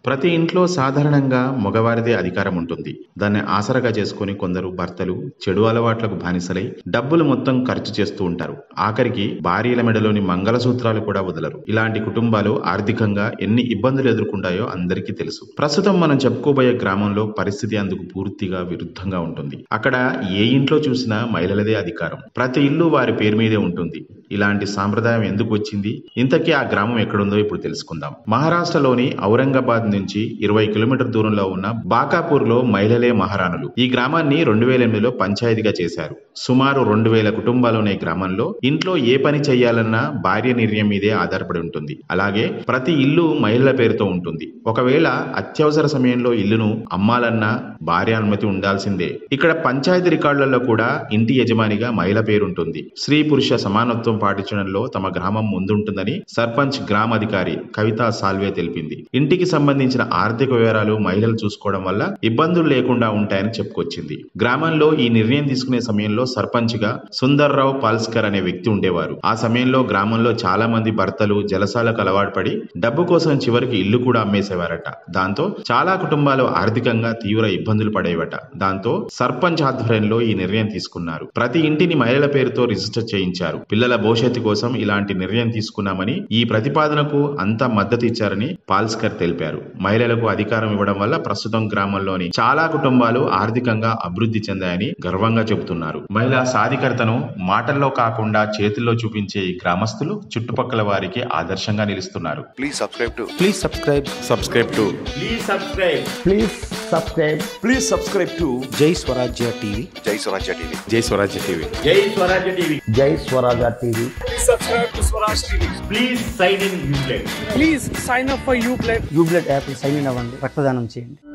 ప్రతి ఇంట్లో సాధారణంగా మగవారిదే అధికారం ఉంటుంది దాన్ని ఆసరగా చేసుకుని కొందరు భర్తలు చెడు అలవాట్లకు బానిసలై డబ్బులు మొత్తం ఖర్చు చేస్తూ ఉంటారు ఆఖరికి భార్యల మెడలోని మంగళసూత్రాలు కూడా వదలరు ఇలాంటి కుటుంబాలు ఆర్థికంగా ఎన్ని ఇబ్బందులు ఎదుర్కొంటాయో అందరికీ తెలుసు ప్రస్తుతం మనం చెప్పుకోబోయే గ్రామంలో పరిస్థితి అందుకు పూర్తిగా విరుద్ధంగా ఉంటుంది అక్కడ ఏ ఇంట్లో చూసినా మహిళలదే అధికారం ప్రతి ఇల్లు వారి పేరు మీదే ఉంటుంది ఇలాంటి సాంప్రదాయం ఎందుకు వచ్చింది ఇంతకీ ఆ గ్రామం ఎక్కడుందో ఇప్పుడు తెలుసుకుందాం మహారాష్ట్రలోని ఔరంగాబాద్ నుంచి ఇరవై కిలోమీటర్ దూరంలో ఉన్న బాకాపూర్ లో మహిళలే మహారాణులు ఈ గ్రామాన్ని రెండు వేల ఎనిమిదిలో పంచాయతీగా చేశారు సుమారు రెండు వేల కుటుంబాలు ఉన్న ఈ గ్రామంలో ఇంట్లో ఏ పని చేయాలన్నా భార్య నిర్ణయం మీదే ఆధారపడి ఉంటుంది అలాగే ప్రతి ఇల్లు మహిళల పేరుతో ఉంటుంది ఒకవేళ అత్యవసర సమయంలో ఇల్లును అమ్మాలన్నా భార్య అనుమతి ఉండాల్సిందే ఇక్కడ పంచాయతీ రికార్డులలో కూడా ఇంటి యజమానిగా మహిళ పేరుంటుంది స్త్రీ పురుష సమానత్వం పాటించడంలో తమ గ్రామం ముందుంటుందని సర్పంచ్ గ్రామాధికారి కవితా సాల్వే తెలిపింది ఇంటికి సంబంధించిన ఆర్థిక వివరాలు మహిళలు చూసుకోవడం వల్ల ఇబ్బందులు లేకుండా ఉంటాయని చెప్పుకొచ్చింది గ్రామంలో ఈ నిర్ణయం తీసుకునే సమయంలో సర్పంచ్ గా సుందర్రావు పాల్స్కర్ అనే వ్యక్తి ఉండేవారు ఆ సమయంలో గ్రామంలో చాలా మంది భర్తలు జలసాలకు అలవాటు పడి డబ్బు కోసం చివరికి ఇల్లు కూడా అమ్మేసేవారట దాంతో చాలా కుటుంబాలు ఆర్థికంగా తీవ్ర ఇబ్బందులు పడేవట దాంతో సర్పంచ్ ఆధ్వర్యంలో ఈ నిర్ణయం తీసుకున్నారు ప్రతి ఇంటిని మహిళల పేరుతో రిజిస్టర్ చేయించారు పిల్లల భవిష్యత్తు కోసం ఇలాంటి నిర్ణయం తీసుకున్నామని ఈ ప్రతిపాదనకు అంతా మద్దతు ఇచ్చారని పాల్స్కర్ తెలిపారు మహిళలకు అధికారం ఇవ్వడం వల్ల ప్రస్తుతం గ్రామంలోని చాలా కుటుంబాలు ఆర్థికంగా అభివృద్ధి చెందాయని గర్వంగా చెబుతున్నారు మహిళా సాధికారతను మాటల్లో కాకుండా చేతుల్లో చూపించే ఈ గ్రామస్తులు చుట్టుపక్కల వారికి ఆదర్శంగా నిలుస్తున్నారు Please subscribe to Please subscribe. subscribe to Please subscribe. Please subscribe. please subscribe to Jai Swarajya TV. Jai Swarajya TV. Jai Swarajya TV. Jai Swaraja TV. Please sign in Uplay. Please sign up for Uplay. యూబ్లెట్ app sign in అవ్వండి రక్తదానం చేయండి